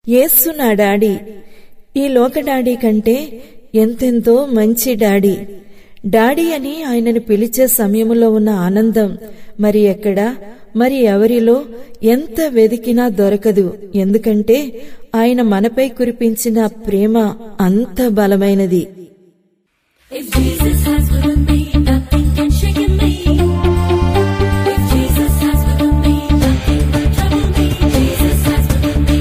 యేసు నా డాడీ ఈ లోక డాడీ కంటే ఎంతెంతో మంచి డాడీ డాడీ అని ఆయనను పిలిచే సమయంలో ఉన్న ఆనందం మరి ఎక్కడా మరి ఎవరిలో ఎంత వెదికినా దొరకదు ఎందుకంటే ఆయన మనపై కురిపించిన ప్రేమ అంత బలమైనది If Jesus has with me, nothing can shake me. If Jesus has with me, nothing will trouble me. Jesus has with me.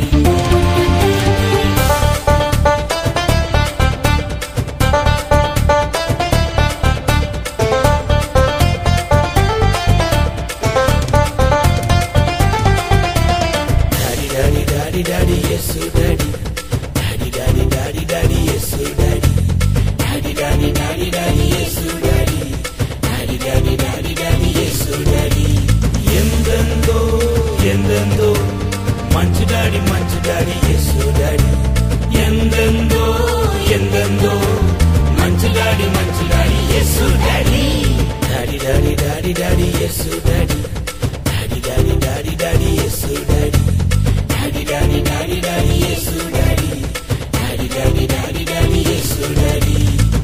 Daddy, daddy, daddy, daddy, yes, so daddy. Daddy, daddy, daddy, daddy, yes, so daddy. Daddy, daddy, daddy, daddy, yes, so daddy. Daddy, daddy, daddy, daddy, yes, so daddy. ఎందెందో ఎందెందో మంచి daddy మంచి daddy yes daddy ఎందెందో ఎందెందో మంచి daddy మంచి daddy yes daddy daddy daddy daddy daddy yes daddy daddy daddy daddy daddy yes daddy daddy daddy daddy daddy yes daddy daddy daddy daddy daddy yes daddy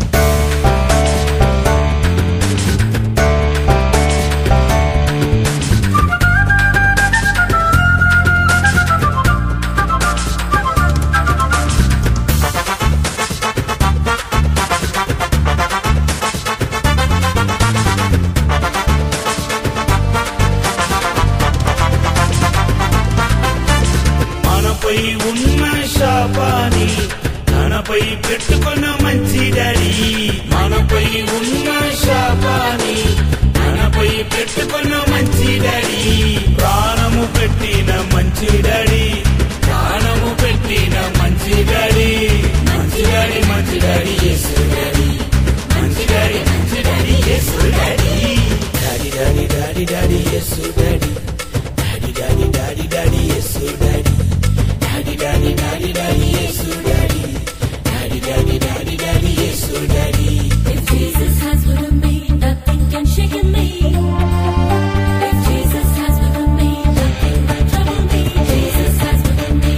మనపై ఉన్న శాపాన్ని తనపై పెట్టుకున్న మంచి డాడీ మనపై ఉన్న శాపాన్ని తనపై పెట్టుకున్న మంచి డాడీ ప్రాణము పెట్టిన మంచి డాడీ ప్రాణము పెట్టిన మంచి డాడీ మంచి డాడీ మంచి డాడీ యేసు డాడీ మంచి డాడీ మంచి డాడీ యేసు daddy daddy daddy daddy daddy యేసు daddy daddy daddy daddy daddy యేసు daddy daddy daddy daddy daddy యేసు daddy daddy daddy daddy daddy యేసు daddy If Jesus has with me, nothing can shake me. If Jesus has with me, nothing will trouble me. Jesus has with me.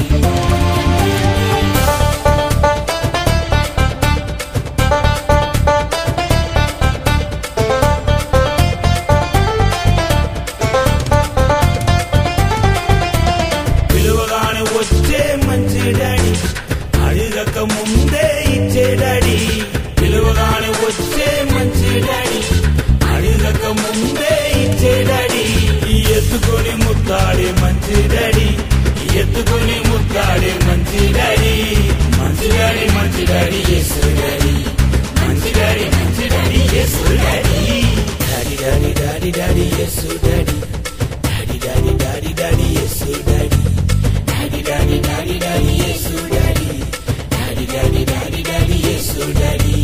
పిలువగానే వచ్చే మంచి daddy అడగక ముందే ఇచ్చే daddy పిలువగానే వచ్చే మంచి డాడీ అడగక ముందే ఇచ్చే డాడీ ఈ ఎత్తుకొని ముత్తాడే మంచి డాడీ ఈ ఎత్తుకొని ముత్తాడే మంచి డాడీ మంచి డాడీ మంచి డాడీ ఎస్ డాడీ మంచి డాడీ మంచి daddy yes daddy daddy daddy daddy daddy yes daddy daddy daddy daddy daddy yes daddy daddy daddy daddy daddy yes daddy daddy daddy daddy daddy yes daddy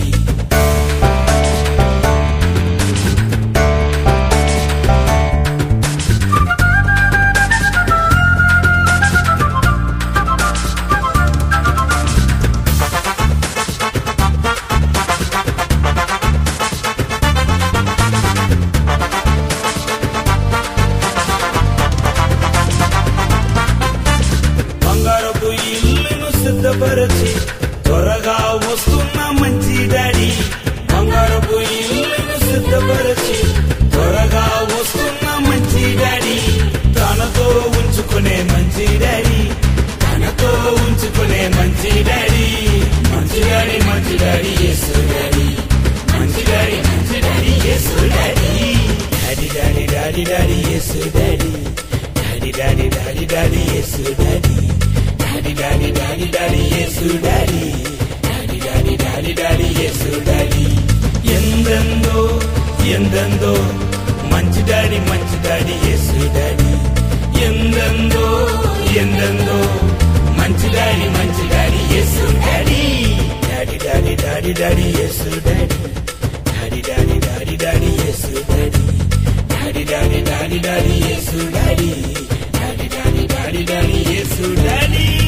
బంగారపు ఇల్లును సిద్ధపరచి త్వరగా వస్తున్న మంచి daddy బంగారపు ఇల్లును సిద్ధపరచి త్వరగా వస్తున్న మంచి డాడీ తనతో ఉంచుకునే మంచి డాడీ తనతో ఉంచుకునే మంచి డాడీ మంచి డాడీ మంచి డాడీ యేసు డాడీ మంచి డాడీ మంచి డాడీ యేసు daddy daddy daddy daddy daddy యేసు daddy daddy daddy daddy daddy యేసు daddy daddy daddy daddy daddy యేసు daddy daddy daddy daddy daddy యేసు డాడీ ఎందెందో ఎందెందో మంచి డాడీ మంచి డాడీ యేసు డాడీ ఎందెందో ఎందెందో మంచి డాడీ మంచి డాడీ యేసు daddy daddy daddy daddy daddy యేసు daddy daddy daddy daddy daddy యేసు daddy daddy daddy daddy daddy యేసు daddy daddy daddy daddy daddy యేసు డాడీ